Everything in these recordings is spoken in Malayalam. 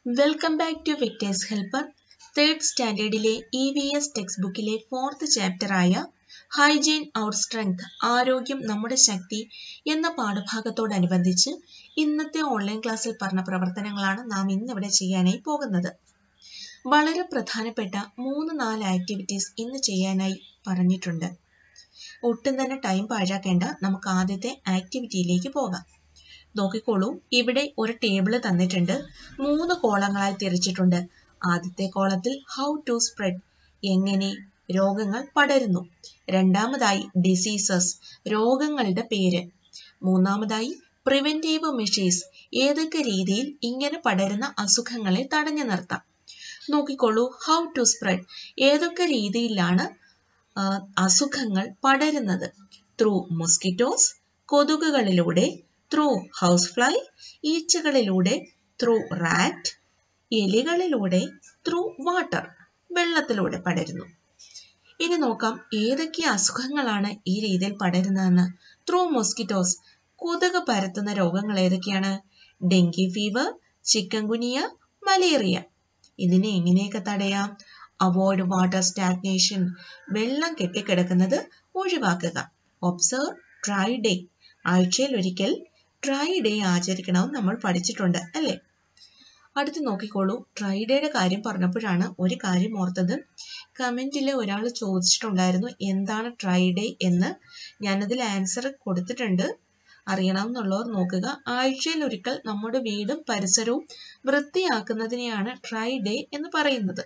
welcome back to Victers helper third സ്റ്റാൻഡേർഡിലെ ഇ വി എസ് ടെക്സ്റ്റ് ബുക്കിലെ ഫോർത്ത് ചാപ്റ്ററായ ഹൈജീൻ ഔർ സ്ട്രെങ്ത് ആരോഗ്യം നമ്മുടെ ശക്തി എന്ന പാഠഭാഗത്തോടനുബന്ധിച്ച് ഇന്നത്തെ ഓൺലൈൻ ക്ലാസ്സിൽ പറഞ്ഞ പ്രവർത്തനങ്ങളാണ് നാം ഇന്നിവിടെ ചെയ്യാനായി പോകുന്നത് വളരെ പ്രധാനപ്പെട്ട മൂന്ന് നാല് ആക്ടിവിറ്റീസ് ഇന്ന് ചെയ്യാനായി പറഞ്ഞിട്ടുണ്ട് ഒട്ടും തന്നെ ടൈം പാഴാക്കേണ്ട നമുക്ക് ആദ്യത്തെ ആക്ടിവിറ്റിയിലേക്ക് പോകാം നോക്കിക്കോളൂ ഇവിടെ ഒരു ടേബിൾ തന്നിട്ടുണ്ട് മൂന്ന് കോളങ്ങളായി തിരിച്ചിട്ടുണ്ട് ആദ്യത്തെ കോളത്തിൽ ഹൗ ടു സ്പ്രെഡ് എങ്ങനെ രോഗങ്ങൾ പടരുന്നു രണ്ടാമതായി ഡിസീസസ് രോഗങ്ങളുടെ പേര് മൂന്നാമതായി പ്രിവെന്റീവ് മെഷേഴ്സ് ഏതൊക്കെ രീതിയിൽ ഇങ്ങനെ പടരുന്ന അസുഖങ്ങളെ തടഞ്ഞു നിർത്താം നോക്കിക്കോളൂ ഹൗ ടു സ്പ്രെഡ് ഏതൊക്കെ രീതിയിലാണ് അസുഖങ്ങൾ പടരുന്നത് ത്രൂ മൊസ്കിറ്റോസ് കൊതുകുകളിലൂടെ ത്രൂ ഹൗസ് ഫ്ലൈ ഈച്ചകളിലൂടെ ത്രൂ റാറ്റ് എലികളിലൂടെ ത്രൂ വാട്ടർ വെള്ളത്തിലൂടെ പടരുന്നു ഇനി നോക്കാം ഏതൊക്കെ അസുഖങ്ങളാണ് ഈ രീതിയിൽ പടരുന്നതെന്ന് ത്രൂ മൊസ്കിറ്റോസ് കൊതുക് പരത്തുന്ന രോഗങ്ങൾ ഏതൊക്കെയാണ് dengue fever chikungunya malaria ഇതിനെ എങ്ങനെയൊക്കെ തടയാം അവോയ്ഡ് വാട്ടർ സ്റ്റാഗ്നേഷൻ വെള്ളം കെട്ടിക്കിടക്കുന്നത് ഒഴിവാക്കുക ഒബ്സർവ് ഡ്രൈ ഡേ ആഴ്ചയിൽ ഒരിക്കൽ ഡ്രൈ ഡേ ആചരിക്കണമെന്ന് നമ്മൾ പഠിച്ചിട്ടുണ്ട് അല്ലേ അടുത്ത് നോക്കിക്കോളൂ ഡ്രൈ ഡേയുടെ കാര്യം പറഞ്ഞപ്പോഴാണ് ഒരു കാര്യം ഓർത്തത് കമന്റിൽ ഒരാൾ ചോദിച്ചിട്ടുണ്ടായിരുന്നു എന്താണ് ഡ്രൈ ഡേ എന്ന് ഞാനതിൽ ആൻസർ കൊടുത്തിട്ടുണ്ട് അറിയണമെന്നുള്ളവർ നോക്കുക ആഴ്ചയിൽ ഒരിക്കൽ നമ്മുടെ വീടും പരിസരവും വൃത്തിയാക്കുന്നതിനെയാണ് ഡ്രൈ ഡേ എന്ന് പറയുന്നത്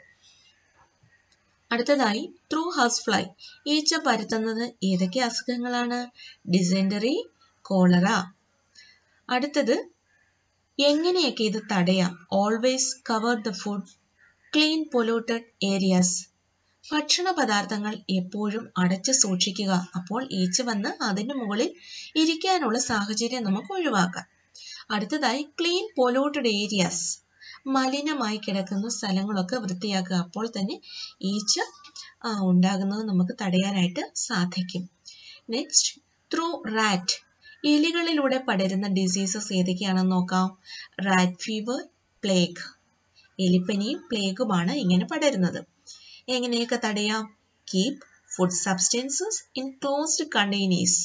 അടുത്തതായി ത്രൂ ഹൗസ് ഫ്ലൈ ഈച്ച പരത്തുന്നത് ഏതൊക്കെ അസുഖങ്ങളാണ് ഡിസെൻഡറി കോളറ അടുത്തത് എങ്ങനെയൊക്കെ ഇത് തടയാം always cover the food clean polluted areas ഭക്ഷണ പദാർത്ഥങ്ങൾ എപ്പോഴും അടച്ചു സൂക്ഷിക്കുക അപ്പോൾ ഈച്ച വന്ന് അതിന് മുകളിൽ ഇരിക്കാനുള്ള സാഹചര്യം നമുക്ക് ഒഴിവാക്കാം അടുത്തതായി ക്ലീൻ പൊല്യൂട്ടഡ് ഏരിയാസ് മലിനമായി കിടക്കുന്ന സ്ഥലങ്ങളൊക്കെ വൃത്തിയാക്കുക അപ്പോൾ തന്നെ ഈച്ച ഉണ്ടാകുന്നത് നമുക്ക് തടയാനായിട്ട് സാധിക്കും നെക്സ്റ്റ് ത്രൂ റാറ്റ് എലികളിലൂടെ പടരുന്ന ഡിസീസസ് ഏതൊക്കെയാണെന്ന് നോക്കാം റാറ്റ് ഫീവർ പ്ലേഗ് എലിപ്പനിയും പ്ലേഗുമാണ് ഇങ്ങനെ പടരുന്നത് എങ്ങനെയൊക്കെ തടയാം keep food substances in closed containers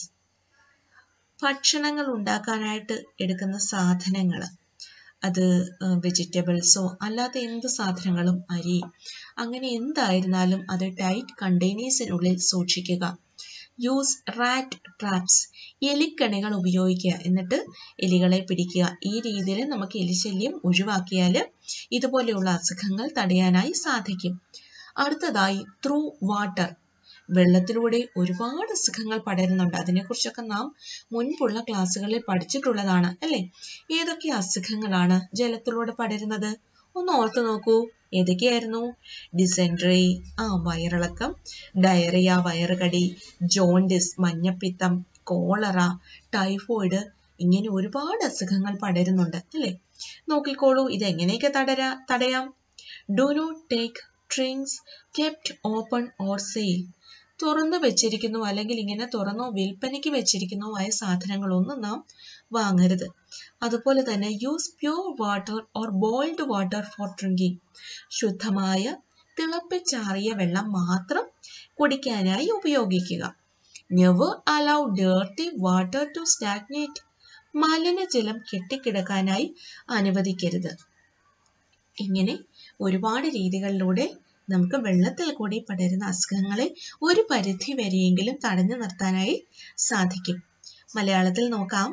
ഭക്ഷണങ്ങൾ ഉണ്ടാക്കാനായിട്ട് എടുക്കുന്ന സാധനങ്ങൾ അത് വെജിറ്റബിൾസോ അല്ലാത്ത എന്ത് സാധനങ്ങളും അരി അങ്ങനെ എന്തായിരുന്നാലും അത് ടൈറ്റ് കണ്ടെയ്നേഴ്സിനുള്ളിൽ സൂക്ഷിക്കുക യൂസ് റാറ്റ് ട്രാപ്സ് എലിക്കണികൾ ഉപയോഗിക്കുക എന്നിട്ട് എലികളെ പിടിക്കുക ഈ രീതിയിൽ നമുക്ക് എലിശല്യം ഒഴിവാക്കിയാൽ ഇതുപോലെയുള്ള അസുഖങ്ങൾ തടയാനായി സാധിക്കും അടുത്തതായി ത്രൂ വാട്ടർ വെള്ളത്തിലൂടെ ഒരുപാട് അസുഖങ്ങൾ പടരുന്നുണ്ട് അതിനെക്കുറിച്ചൊക്കെ നാം മുൻപുള്ള ക്ലാസ്സുകളിൽ പഠിച്ചിട്ടുള്ളതാണ് അല്ലേ ഏതൊക്കെ അസുഖങ്ങളാണ് ജലത്തിലൂടെ പടരുന്നത് ഒന്ന് ഓർത്തു നോക്കൂ ഏതൊക്കെയായിരുന്നു ഡിസെൻട്രി ആ വയറിളക്കം ഡയറിയ വയറുകടി ജോണ്ടിസ് മഞ്ഞപ്പിത്തം കോളറ ടൈഫോയിഡ് ഇങ്ങനെ ഒരുപാട് അസുഖങ്ങൾ പടരുന്നുണ്ട് അല്ലേ നോക്കിക്കോളൂ ഇത് എങ്ങനെയൊക്കെ തടരാ തടയാം do not take drinks kept open or sale തുറന്നു വെച്ചിരിക്കുന്നു അല്ലെങ്കിൽ ഇങ്ങനെ തുറന്നോ വിൽപ്പനയ്ക്ക് വെച്ചിരിക്കുന്നോ ആയ സാധനങ്ങളൊന്നും നാം വാങ്ങരുത് അതുപോലെ തന്നെ use pure water or boiled water for drinking ശുദ്ധമായ തിളപ്പിച്ചാറിയ വെള്ളം മാത്രം കുടിക്കാനായി ഉപയോഗിക്കുക never allow dirty water to stagnate മലിനജലം കെട്ടിക്കിടക്കാനായി അനുവദിക്കരുത് ഇങ്ങനെ ഒരുപാട് രീതികളിലൂടെ നമുക്ക് വെള്ളത്തിൽ കൂടി പടരുന്ന അസുഖങ്ങളെ ഒരു പരിധി വരെയെങ്കിലും തടഞ്ഞു നിർത്താനായി സാധിക്കും മലയാളത്തിൽ നോക്കാം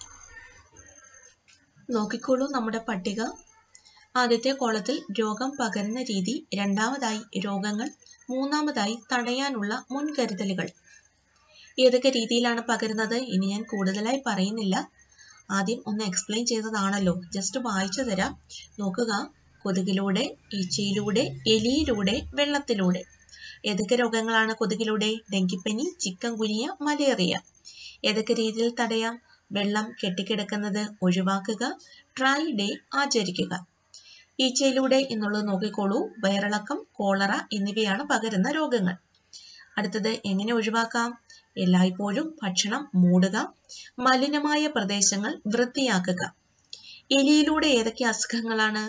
നോക്കിക്കോളൂ നമ്മുടെ പട്ടിക ആദ്യത്തെ കോളത്തിൽ രോഗം പകരുന്ന രീതി രണ്ടാമതായി രോഗങ്ങൾ മൂന്നാമതായി തടയാനുള്ള മുൻകരുതലുകൾ ഏതൊക്കെ രീതിയിലാണ് പകരുന്നത് ഇനി ഞാൻ കൂടുതലായി പറയുന്നില്ല ആദ്യം ഒന്ന് എക്സ്പ്ലെയിൻ ചെയ്തതാണല്ലോ ജസ്റ്റ് വായിച്ചു തരാം നോക്കുക കൊതുകിലൂടെ ഈച്ചയിലൂടെ എലിയിലൂടെ വെള്ളത്തിലൂടെ ഏതൊക്കെ രോഗങ്ങളാണ് കൊതുകിലൂടെ ഡെങ്കിപ്പനി ചിക്കൻ കുനിയ മലേറിയ ഏതൊക്കെ രീതിയിൽ തടയാം വെള്ളം കെട്ടിക്കിടക്കുന്നത് ഒഴിവാക്കുക ഡ്രൈ ഡേ ആചരിക്കുക ഈച്ചയിലൂടെ എന്നുള്ളത് നോക്കിക്കോളൂ വയറിളക്കം കോളറ എന്നിവയാണ് പകരുന്ന രോഗങ്ങൾ അടുത്തത് എങ്ങനെ ഒഴിവാക്കാം എല്ലായ്പ്പോഴും ഭക്ഷണം മൂടുക മലിനമായ പ്രദേശങ്ങൾ വൃത്തിയാക്കുക എലിയിലൂടെ ഏതൊക്കെ അസുഖങ്ങളാണ്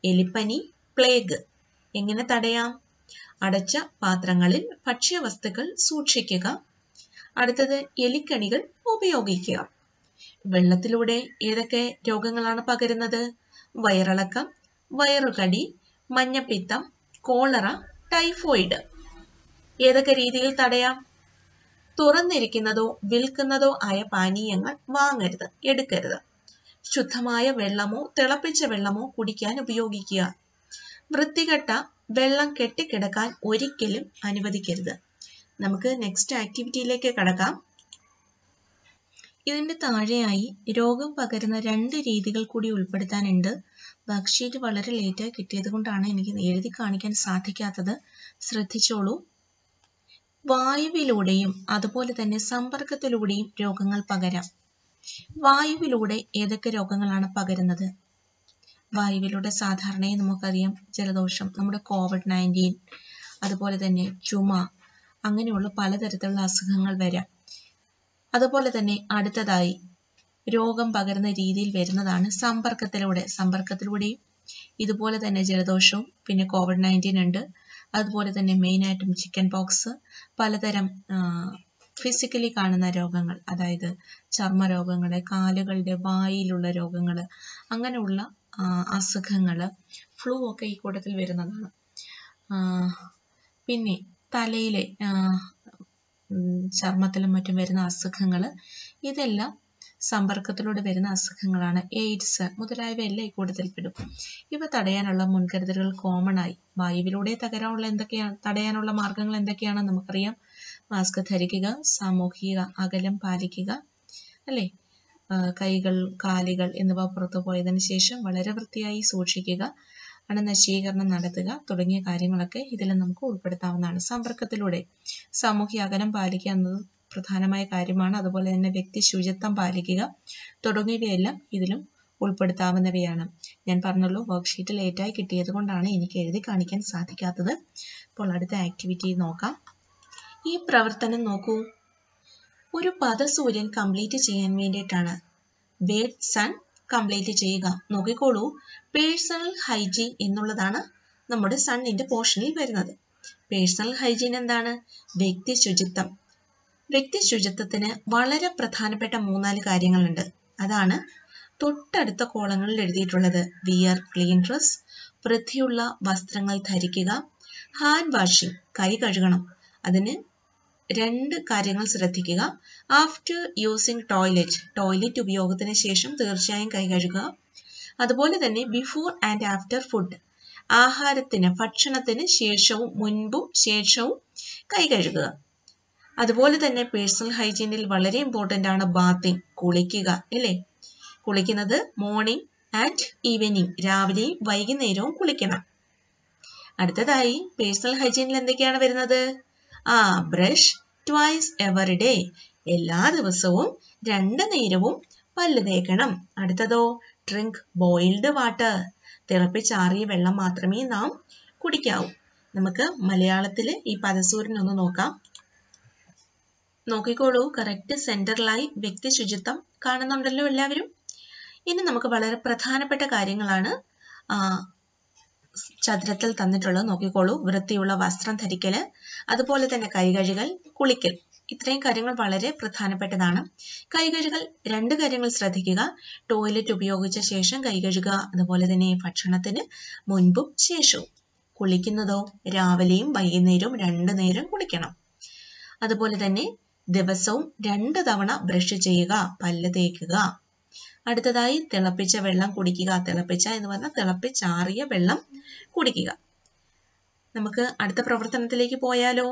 എലിപ്പനി പ്ലേഗ് എങ്ങനെ തടയാം അടച്ച പാത്രങ്ങളിൽ ഭക്ഷ്യവസ്തുക്കൾ സൂക്ഷിക്കുക അടുത്തത് എലിക്കണികൾ ഉപയോഗിക്കുക വെള്ളത്തിലൂടെ ഏതൊക്കെ രോഗങ്ങളാണ് പകരുന്നത് വയറിളക്കം വയറുകടി മഞ്ഞപ്പിത്തം കോളറ ടൈഫോയിഡ് ഏതൊക്കെ രീതിയിൽ തടയാം തുറന്നിരിക്കുന്നതോ വിൽക്കുന്നതോ ആയ പാനീയങ്ങൾ വാങ്ങരുത് എടുക്കരുത് ശുദ്ധമായ വെള്ളമോ തിളപ്പിച്ച വെള്ളമോ കുടിക്കാൻ ഉപയോഗിക്കുക വൃത്തികെട്ട വെള്ളം കെട്ടിക്കിടക്കാൻ ഒരിക്കലും അനുവദിക്കരുത് നമുക്ക് നെക്സ്റ്റ് ആക്ടിവിറ്റിയിലേക്ക് കടക്കാം ഇതിന്റെ താഴെയായി രോഗം പകരുന്ന രണ്ട് രീതികൾ കൂടി ഉൾപ്പെടുത്താനുണ്ട് വർക്ക്ഷീറ്റ് വളരെ ലേറ്റായി കിട്ടിയത് കൊണ്ടാണ് എനിക്ക് എഴുതി കാണിക്കാൻ സാധിക്കാത്തത് ശ്രദ്ധിച്ചോളൂ വായുവിലൂടെയും അതുപോലെ തന്നെ സമ്പർക്കത്തിലൂടെയും രോഗങ്ങൾ പകരാം വായുവിലൂടെ ഏതൊക്കെ രോഗങ്ങളാണ് പകരുന്നത് വായുവിലൂടെ സാധാരണയായി നമുക്കറിയാം ജലദോഷം നമ്മുടെ കോവിഡ് നയൻറ്റീൻ അതുപോലെ തന്നെ ചുമ അങ്ങനെയുള്ള പലതരത്തിലുള്ള അസുഖങ്ങൾ വരാം അതുപോലെ തന്നെ അടുത്തതായി രോഗം പകരുന്ന രീതിയിൽ വരുന്നതാണ് സമ്പർക്കത്തിലൂടെ സമ്പർക്കത്തിലൂടെയും ഇതുപോലെ തന്നെ ജലദോഷവും പിന്നെ കോവിഡ് നയൻറ്റീൻ ഉണ്ട് അതുപോലെ തന്നെ മെയിനായിട്ടും ചിക്കൻ പോക്സ് പലതരം ഫിസിക്കലി കാണുന്ന രോഗങ്ങൾ അതായത് ചർമ്മ രോഗങ്ങൾ കാലുകളുടെ വായിലുള്ള രോഗങ്ങൾ അങ്ങനെയുള്ള അസുഖങ്ങൾ ഫ്ലൂ ഒക്കെ ഈ കൂട്ടത്തിൽ വരുന്നതാണ് പിന്നെ തലയിലെ ചർമ്മത്തിലും മറ്റും വരുന്ന അസുഖങ്ങൾ ഇതെല്ലാം സമ്പർക്കത്തിലൂടെ വരുന്ന അസുഖങ്ങളാണ് എയ്ഡ്സ് മുതലായവയെല്ലാം ഈ കൂട്ടത്തിൽ പെടും ഇവ തടയാനുള്ള മുൻകരുതലുകൾ കോമൺ ആയി വായുവിലൂടെ തകരാനുള്ള എന്തൊക്കെയാണ് തടയാനുള്ള മാർഗങ്ങൾ എന്തൊക്കെയാണെന്ന് നമുക്കറിയാം മാസ്ക് ധരിക്കുക സാമൂഹിക അകലം പാലിക്കുക അല്ലേ കൈകൾ കാലുകൾ എന്നിവ പുറത്തു പോയതിനു ശേഷം വളരെ വൃത്തിയായി സൂക്ഷിക്കുക അണുനശീകരണം നടത്തുക തുടങ്ങിയ കാര്യങ്ങളൊക്കെ ഇതിൽ നമുക്ക് ഉൾപ്പെടുത്താവുന്നതാണ് സമ്പർക്കത്തിലൂടെ സാമൂഹ്യ അകലം പാലിക്കുക എന്നത് പ്രധാനമായ കാര്യമാണ് അതുപോലെ തന്നെ വ്യക്തി ശുചിത്വം പാലിക്കുക തുടങ്ങിയവയെല്ലാം ഇതിലും ഉൾപ്പെടുത്താവുന്നവയാണ് ഞാൻ പറഞ്ഞല്ലോ വർക്ക്ഷീറ്റ് ലേറ്റായി കിട്ടിയത് കൊണ്ടാണ് എനിക്ക് എഴുതി കാണിക്കാൻ സാധിക്കാത്തത് അപ്പോൾ അടുത്ത ആക്ടിവിറ്റി നോക്കാം ഈ പ്രവർത്തനം നോക്കൂ ഒരു പദസൂര്യൻ കംപ്ലീറ്റ് ചെയ്യാൻ വേണ്ടിയിട്ടാണ് വേഡ് സൺ കംപ്ലീറ്റ് ചെയ്യുക നോക്കിക്കോളൂ പേഴ്സണൽ ഹൈജീൻ എന്നുള്ളതാണ് നമ്മുടെ സണ്ണിന്റെ പോർഷനിൽ വരുന്നത് പേഴ്സണൽ ഹൈജീൻ എന്താണ് വ്യക്തി ശുചിത്വം വ്യക്തി ശുചിത്വത്തിന് വളരെ പ്രധാനപ്പെട്ട മൂന്നാല് കാര്യങ്ങളുണ്ട് അതാണ് തൊട്ടടുത്ത കോളങ്ങളിൽ എഴുതിയിട്ടുള്ളത് വിയർ ക്ലീൻ ഡ്രസ് വൃത്തിയുള്ള വസ്ത്രങ്ങൾ ധരിക്കുക ഹാൻഡ് വാഷിംഗ് കൈ കഴുകണം അതിന് രണ്ട് കാര്യങ്ങൾ ശ്രദ്ധിക്കുക ആഫ്റ്റർ യൂസിങ് ടോയ്ലറ്റ് ടോയ്ലറ്റ് ഉപയോഗത്തിന് ശേഷം തീർച്ചയായും കൈ കഴുകുക അതുപോലെ തന്നെ ബിഫോർ ആൻഡ് ആഫ്റ്റർ ഫുഡ് ആഹാരത്തിന് ഭക്ഷണത്തിന് ശേഷവും മുൻപും ശേഷവും കൈ കഴുകുക അതുപോലെ തന്നെ പേഴ്സണൽ ഹൈജീനിൽ വളരെ ഇമ്പോർട്ടൻ്റ് ആണ് ബാത്തിങ് കുളിക്കുക അല്ലേ കുളിക്കുന്നത് മോർണിംഗ് ആൻഡ് ഈവനിങ് രാവിലെയും വൈകുന്നേരവും കുളിക്കണം അടുത്തതായി പേഴ്സണൽ ഹൈജീനിൽ എന്തൊക്കെയാണ് വരുന്നത് ആ ബ്രഷ് ട്വൈസ് എവറി ഡേ എല്ലാ ദിവസവും രണ്ട് നേരവും പല്ല് തേക്കണം അടുത്തതോ ഡ്രിങ്ക് ബോയിൽഡ് വാട്ടർ തിളപ്പിച്ചാറിയ വെള്ളം മാത്രമേ നാം കുടിക്കാവൂ നമുക്ക് മലയാളത്തിൽ ഈ പദസൂരൻ ഒന്ന് നോക്കാം നോക്കിക്കോളൂ കറക്റ്റ് സെന്ററിലായി വ്യക്തി ശുചിത്വം കാണുന്നുണ്ടല്ലോ എല്ലാവരും ഇനി നമുക്ക് വളരെ പ്രധാനപ്പെട്ട കാര്യങ്ങളാണ് ചതുരത്തിൽ തന്നിട്ടുള്ളത് നോക്കിക്കോളൂ വൃത്തിയുള്ള വസ്ത്രം ധരിക്കല് അതുപോലെ തന്നെ കൈകഴുകൽ കുളിക്കൽ ഇത്രയും കാര്യങ്ങൾ വളരെ പ്രധാനപ്പെട്ടതാണ് കൈകഴുകൽ രണ്ട് കാര്യങ്ങൾ ശ്രദ്ധിക്കുക ടോയ്ലറ്റ് ഉപയോഗിച്ച ശേഷം കൈകഴുകുക അതുപോലെ തന്നെ ഭക്ഷണത്തിന് മുൻപും ശേഷവും കുളിക്കുന്നതോ രാവിലെയും വൈകുന്നേരവും രണ്ടു നേരം കുളിക്കണം അതുപോലെ തന്നെ ദിവസവും രണ്ട് തവണ ബ്രഷ് ചെയ്യുക പല്ല് തേക്കുക അടുത്തതായി തിളപ്പിച്ച വെള്ളം കുടിക്കുക തിളപ്പിച്ച എന്ന് പറഞ്ഞാൽ തിളപ്പിച്ചാറിയ വെള്ളം കുടിക്കുക നമുക്ക് അടുത്ത പ്രവർത്തനത്തിലേക്ക് പോയാലോ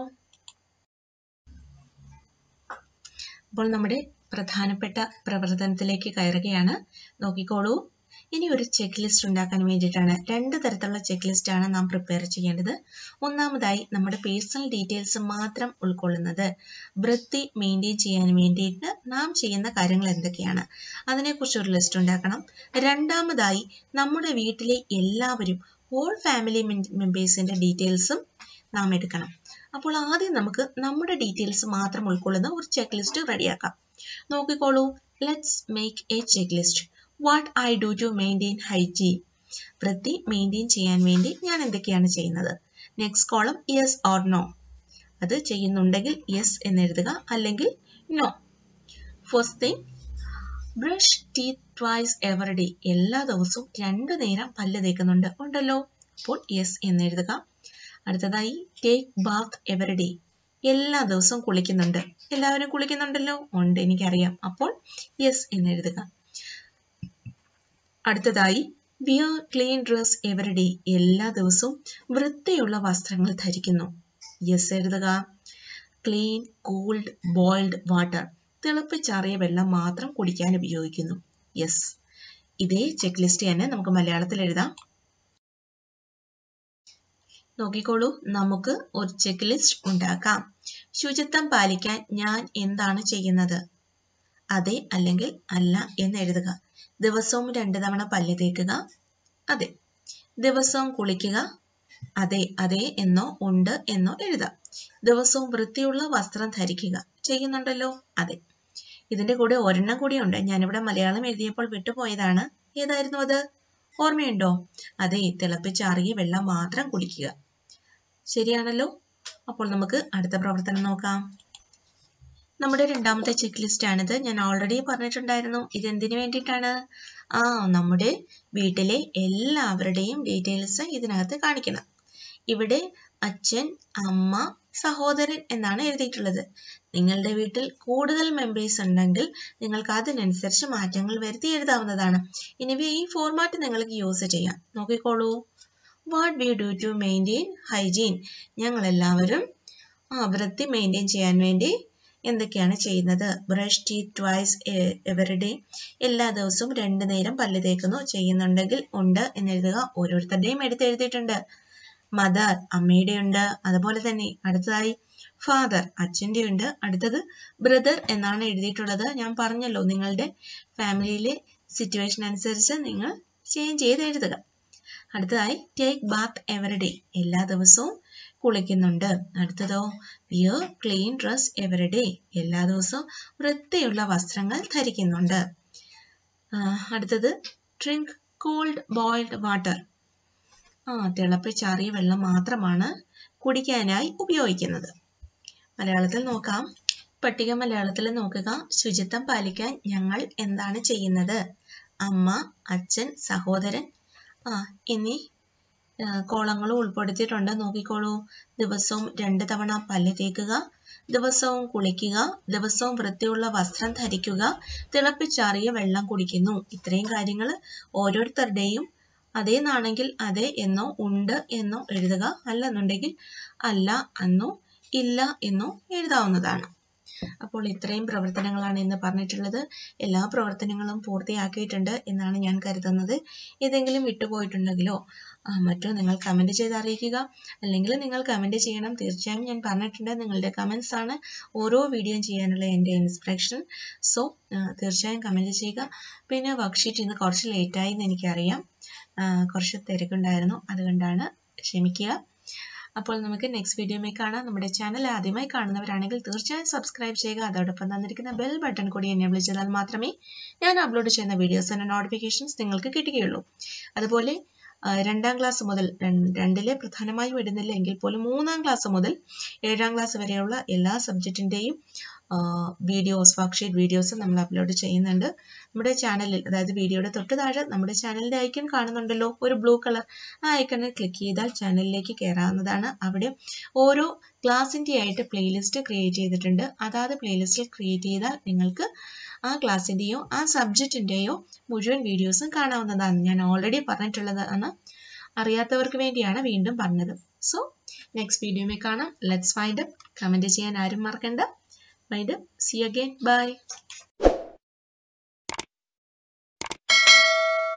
അപ്പോൾ നമ്മുടെ പ്രധാനപ്പെട്ട പ്രവർത്തനത്തിലേക്ക് കയറുകയാണ് നോക്കിക്കോളൂ ഇനി ഒരു ചെക്ക് ലിസ്റ്റ് ഉണ്ടാക്കാൻ വേണ്ടിയിട്ടാണ് രണ്ട് തരത്തിലുള്ള ചെക്ക് ലിസ്റ്റ് ആണ് നാം പ്രിപ്പയർ ചെയ്യേണ്ടത് ഒന്നാമതായി നമ്മുടെ പേഴ്സണൽ ഡീറ്റെയിൽസ് മാത്രം ഉൾക്കൊള്ളുന്നത് വൃത്തി മെയിൻറ്റെയിൻ ചെയ്യാൻ വേണ്ടിയിട്ട് നാം ചെയ്യുന്ന കാര്യങ്ങൾ എന്തൊക്കെയാണ് അതിനെക്കുറിച്ച് ഒരു ലിസ്റ്റ് ഉണ്ടാക്കണം രണ്ടാമതായി നമ്മുടെ വീട്ടിലെ എല്ലാവരും ഹോൾ ഫാമിലി മെമ്പേഴ്സിന്റെ ഡീറ്റെയിൽസും നാം എടുക്കണം അപ്പോൾ ആദ്യം നമുക്ക് നമ്മുടെ ഡീറ്റെയിൽസ് മാത്രം ഉൾക്കൊള്ളുന്ന ഒരു ചെക്ക് ലിസ്റ്റ് റെഡിയാക്കാം നോക്കിക്കോളൂ let's make a check list what I do to maintain hygiene വൃത്തി മെയിൻറ്റെയിൻ ചെയ്യാൻ വേണ്ടി ഞാൻ എന്തൊക്കെയാണ് ചെയ്യുന്നത് next column yes or no അത് ചെയ്യുന്നുണ്ടെങ്കിൽ യെസ് എന്ന് എഴുതുക അല്ലെങ്കിൽ no first thing brush teeth twice every day എല്ലാ ദിവസവും രണ്ടു നേരം പല്ല് തേക്കുന്നുണ്ട് ഉണ്ടല്ലോ അപ്പോൾ യെസ് എന്ന് എഴുതുക അടുത്തതായി ടേക്ക് ബാത്ത് എവറി ഡേ എല്ലാ ദിവസവും കുളിക്കുന്നുണ്ട് എല്ലാവരും കുളിക്കുന്നുണ്ടല്ലോ ഉണ്ട് എനിക്കറിയാം അപ്പോൾ യെസ് എന്ന് എഴുതുക അടുത്തതായി wear clean dress every day എല്ലാ ദിവസവും വൃത്തിയുള്ള വസ്ത്രങ്ങൾ ധരിക്കുന്നു യെസ് എഴുതുക ക്ലീൻ കൂൾഡ് ബോയിൽഡ് വാട്ടർ തിളപ്പിച്ചാറിയ വെള്ളം മാത്രം കുടിക്കാൻ ഉപയോഗിക്കുന്നു യെസ് ഇതേ ചെക്ക് ലിസ്റ്റ് തന്നെ നമുക്ക് മലയാളത്തിൽ എഴുതാം നോക്കിക്കോളൂ നമുക്ക് ഒരു ചെക്ക് ലിസ്റ്റ് ഉണ്ടാക്കാം ശുചിത്വം പാലിക്കാൻ ഞാൻ എന്താണ് ചെയ്യുന്നത് അതെ അല്ലെങ്കിൽ അല്ല എന്ന് എഴുതുക ദിവസവും രണ്ടു തവണ പല്ല് തേക്കുക അതെ ദിവസവും കുളിക്കുക അതെ അതെ എന്നോ ഉണ്ട് എന്നോ എഴുതാം ദിവസവും വൃത്തിയുള്ള വസ്ത്രം ധരിക്കുക ചെയ്യുന്നുണ്ടല്ലോ അതെ ഇതിന്റെ കൂടെ ഒരെണ്ണം കൂടിയുണ്ട് ഞാനിവിടെ മലയാളം എഴുതിയപ്പോൾ വിട്ടുപോയതാണ് ഏതായിരുന്നു അത് ഓർമ്മയുണ്ടോ അതെ തിളപ്പിച്ചാറിയ വെള്ളം മാത്രം കുടിക്കുക ശരിയാണല്ലോ അപ്പോൾ നമുക്ക് അടുത്ത പ്രവർത്തനം നോക്കാം നമ്മുടെ രണ്ടാമത്തെ ചെക്ക് ലിസ്റ്റ് ആണിത് ഞാൻ ഓൾറെഡി പറഞ്ഞിട്ടുണ്ടായിരുന്നു ഇത് എന്തിനു വേണ്ടിയിട്ടാണ് ആ നമ്മുടെ വീട്ടിലെ എല്ലാവരുടെയും ഡീറ്റെയിൽസ് ഇതിനകത്ത് കാണിക്കണം ഇവിടെ അച്ഛൻ അമ്മ സഹോദരൻ എന്നാണ് എഴുതിയിട്ടുള്ളത് നിങ്ങളുടെ വീട്ടിൽ കൂടുതൽ മെമ്പേഴ്സ് ഉണ്ടെങ്കിൽ നിങ്ങൾക്ക് അതിനനുസരിച്ച് മാറ്റങ്ങൾ വരുത്തി എഴുതാവുന്നതാണ് ഇനിവേ ഈ ഫോർമാറ്റ് നിങ്ങൾക്ക് യൂസ് ചെയ്യാം നോക്കിക്കോളൂ what we do to maintain hygiene ഞങ്ങൾ എല്ലാവരും ആ വൃത്തി മെയിൻറ്റെയിൻ ചെയ്യാൻ വേണ്ടി എന്തൊക്കെയാണ് ചെയ്യുന്നത് brush teeth twice every day എല്ലാ ദിവസവും രണ്ടു നേരം പല്ല് തേക്കുന്നു ചെയ്യുന്നുണ്ടെങ്കിൽ ഉണ്ട് എന്ന് എഴുതുക ഓരോരുത്തരുടെയും എടുത്ത് എഴുതിയിട്ടുണ്ട് മദർ അമ്മയുടെ ഉണ്ട് അതുപോലെ തന്നെ അടുത്തതായി ഫാദർ അച്ഛൻ്റെ ഉണ്ട് അടുത്തത് ബ്രദർ എന്നാണ് എഴുതിയിട്ടുള്ളത് ഞാൻ പറഞ്ഞല്ലോ നിങ്ങളുടെ ഫാമിലിയിലെ സിറ്റുവേഷൻ അനുസരിച്ച് നിങ്ങൾ ചേഞ്ച് ചെയ്ത് എഴുതുക അടുത്തതായി ടേക്ക് ബാത്ത് എവറി ഡേ എല്ലാ ദിവസവും കുളിക്കുന്നുണ്ട് അടുത്തതോ wear clean dress every day എല്ലാ ദിവസവും വൃത്തിയുള്ള വസ്ത്രങ്ങൾ ധരിക്കുന്നുണ്ട് അടുത്തത് ഡ്രിങ്ക് കോൾഡ് ബോയിൽഡ് വാട്ടർ ആ തിളപ്പിച്ചാറിയ വെള്ളം മാത്രമാണ് കുടിക്കാനായി ഉപയോഗിക്കുന്നത് മലയാളത്തിൽ നോക്കാം പട്ടിക മലയാളത്തിൽ നോക്കുക ശുചിത്വം പാലിക്കാൻ ഞങ്ങൾ എന്താണ് ചെയ്യുന്നത് അമ്മ അച്ഛൻ സഹോദരൻ ആ എന്നീ കോളങ്ങളും ഉൾപ്പെടുത്തിയിട്ടുണ്ട് നോക്കിക്കോളൂ ദിവസവും രണ്ട് തവണ പല്ല് തേക്കുക ദിവസവും കുളിക്കുക ദിവസവും വൃത്തിയുള്ള വസ്ത്രം ധരിക്കുക തിളപ്പിച്ചാറിയ വെള്ളം കുടിക്കുന്നു ഇത്രയും കാര്യങ്ങൾ ഓരോരുത്തരുടെയും അതേന്നാണെങ്കിൽ അതെ എന്നോ ഉണ്ട് എന്നോ എഴുതുക അല്ലെന്നുണ്ടെങ്കിൽ അല്ല എന്നോ ഇല്ല എന്നോ എഴുതാവുന്നതാണ് അപ്പോൾ ഇത്രയും പ്രവർത്തനങ്ങളാണ് ഇന്ന് പറഞ്ഞിട്ടുള്ളത് എല്ലാ പ്രവർത്തനങ്ങളും പൂർത്തിയാക്കിയിട്ടുണ്ട് എന്നാണ് ഞാൻ കരുതുന്നത് ഏതെങ്കിലും വിട്ടുപോയിട്ടുണ്ടെങ്കിലോ മറ്റോ നിങ്ങൾ കമൻറ്റ് ചെയ്ത് അറിയിക്കുക അല്ലെങ്കിൽ നിങ്ങൾ കമൻറ്റ് ചെയ്യണം തീർച്ചയായും ഞാൻ പറഞ്ഞിട്ടുണ്ട് നിങ്ങളുടെ കമൻസ് ആണ് ഓരോ വീഡിയോ ചെയ്യാനുള്ള എൻ്റെ ഇൻസ്പിറേഷൻ സോ തീർച്ചയായും കമൻറ്റ് ചെയ്യുക പിന്നെ വർക്ക്ഷീറ്റ് ഇന്ന് കുറച്ച് ലേറ്റായി എന്ന് എനിക്കറിയാം കുറച്ച് തിരക്കുണ്ടായിരുന്നു അതുകൊണ്ടാണ് ക്ഷമിക്കുക അപ്പോൾ നമുക്ക് നെക്സ്റ്റ് വീഡിയോയിൽ കാണാം നമ്മുടെ ചാനൽ ആദ്യമായി കാണുന്നവരാണെങ്കിൽ തീർച്ചയായും സബ്സ്ക്രൈബ് ചെയ്യുക അതോടൊപ്പം തന്നിരിക്കുന്ന ബെൽ ബട്ടൺ കൂടി എനേബിൾ ചെയ്താൽ മാത്രമേ ഞാൻ അപ്ലോഡ് ചെയ്യുന്ന വീഡിയോസിൻ്റെ നോട്ടിഫിക്കേഷൻസ് നിങ്ങൾക്ക് കിട്ടുകയുള്ളൂ അതുപോലെ രണ്ടാം ക്ലാസ് മുതൽ രണ്ടിലെ പ്രധാനമായും ഇടുന്നില്ല എങ്കിൽ പോലും മൂന്നാം ക്ലാസ് മുതൽ ഏഴാം ക്ലാസ് വരെയുള്ള എല്ലാ സബ്ജക്റ്റിൻ്റെയും വീഡിയോസ് വർക്ക്ഷീറ്റ് വീഡിയോസ് നമ്മൾ അപ്ലോഡ് ചെയ്യുന്നുണ്ട് നമ്മുടെ ചാനലിൽ അതായത് വീഡിയോയുടെ തൊട്ട് താഴെ നമ്മുടെ ചാനലിൻ്റെ ഐക്കൺ കാണുന്നുണ്ടല്ലോ ഒരു ബ്ലൂ കളർ ആ ഐക്കണിൽ ക്ലിക്ക് ചെയ്താൽ ചാനലിലേക്ക് കയറാവുന്നതാണ് അവിടെ ഓരോ ക്ലാസ്സിൻ്റെ ആയിട്ട് പ്ലേലിസ്റ്റ് ക്രിയേറ്റ് ചെയ്തിട്ടുണ്ട് അതാത് പ്ലേലിസ്റ്റിൽ ക്രിയേറ്റ് ചെയ്താൽ നിങ്ങൾക്ക് ആ ക്ലാസ്സിൻ്റെയോ ആ സബ്ജക്റ്റിൻ്റെയോ മുഴുവൻ വീഡിയോസും കാണാവുന്നതാണ് ഞാൻ ഓൾറെഡി പറഞ്ഞിട്ടുള്ളതാണ് അറിയാത്തവർക്ക് വേണ്ടിയാണ് വീണ്ടും പറഞ്ഞത് സോ നെക്സ്റ്റ് വീഡിയോയിൽ കാണാം ലെറ്റ്സ് ഫൈൻഡ് അപ്പ് കമൻറ്റ് ചെയ്യാൻ ആരും മറക്കണ്ട find up see again by